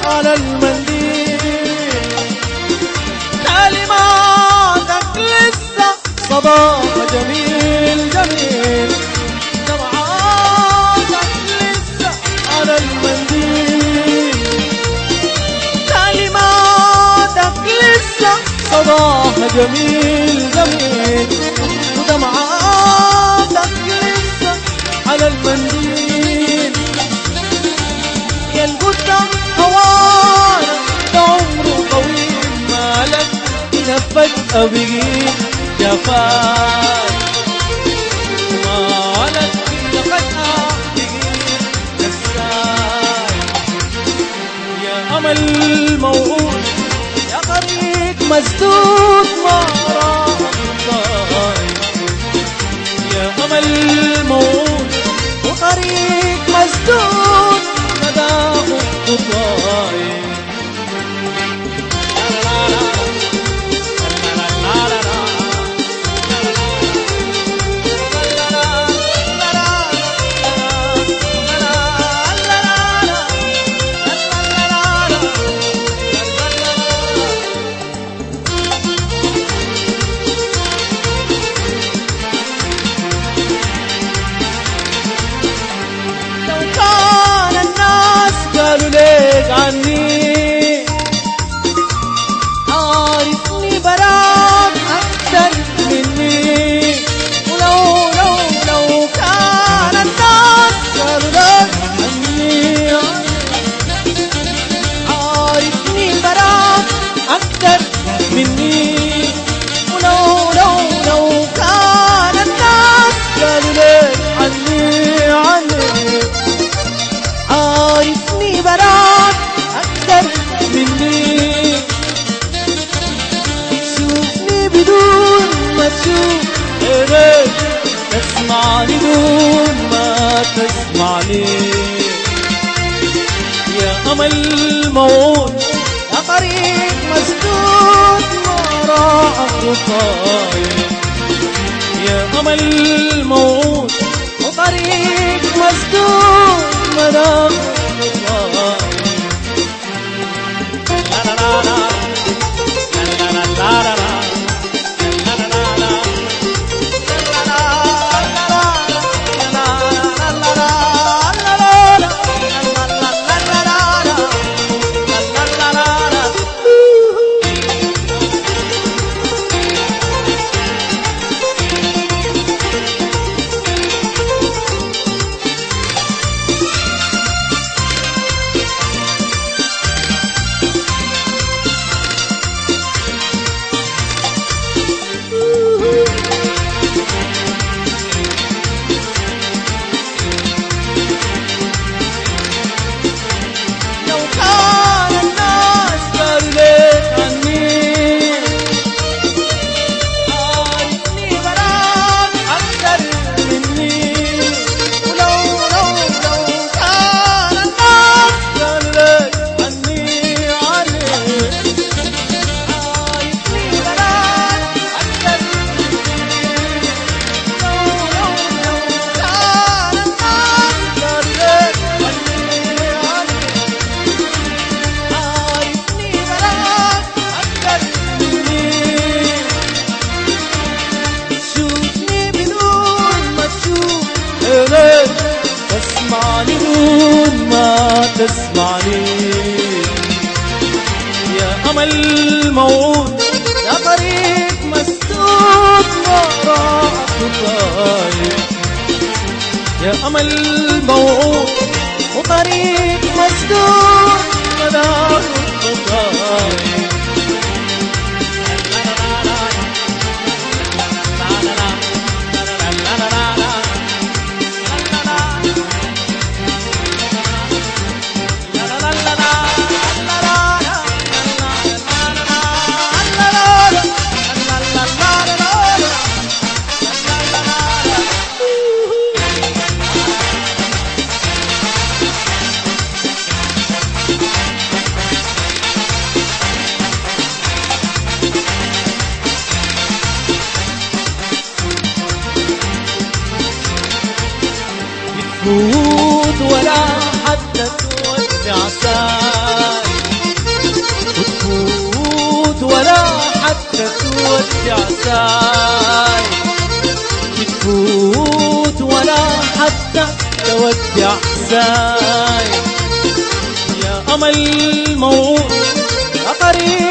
على المنديل كلماتك لسه صداها جميل جميل دمعاتك لسه على المنديل كلماتك لسه صداها جميل جميل ودمعاتك لسه على المنديل يا القدة هوانا ده عمره طويل مالك كده فجأة بقيت جفاك مالك كده فجأة بقيت نساك يا أمل موعود يا طريق مسدود ما راح ضايع يا أمل موعود وطريق مسدود مداه الضايع لو كان الناس قالوا ليك عني عارفني براك أكثر مني ولو لو لو كان الناس قالوا ليك عني عارفني براك أكثر مني ولو لو لو كان الناس قالوا ليك عني عني عارفني براك أكثر مني تشوفني بدون ما تشوف غيرك تسمعني دون ما تسمعني يا أمل موعود يا طريق مسدود وراء خطايا يا أمل موعود وطريق مسدود مدام لو كان الناس قالوا ليك عني عارفني براك أكثر مني ولو لو لو كان الناس قالوا ليك عني عني عارفني براك أكثر مني لو لو لو كان الناس قالوا ليك عني عني عارفني براك أكثر مني تشوفني بدون ما تشوف غيرك تسمعني دون ما تسمعني يا أمل موعود يا طريق مسدود وراء خطايا يا أمل موعود وطريق مسدود مدار الخطايا يا حساين يا أمل موعود يا طريق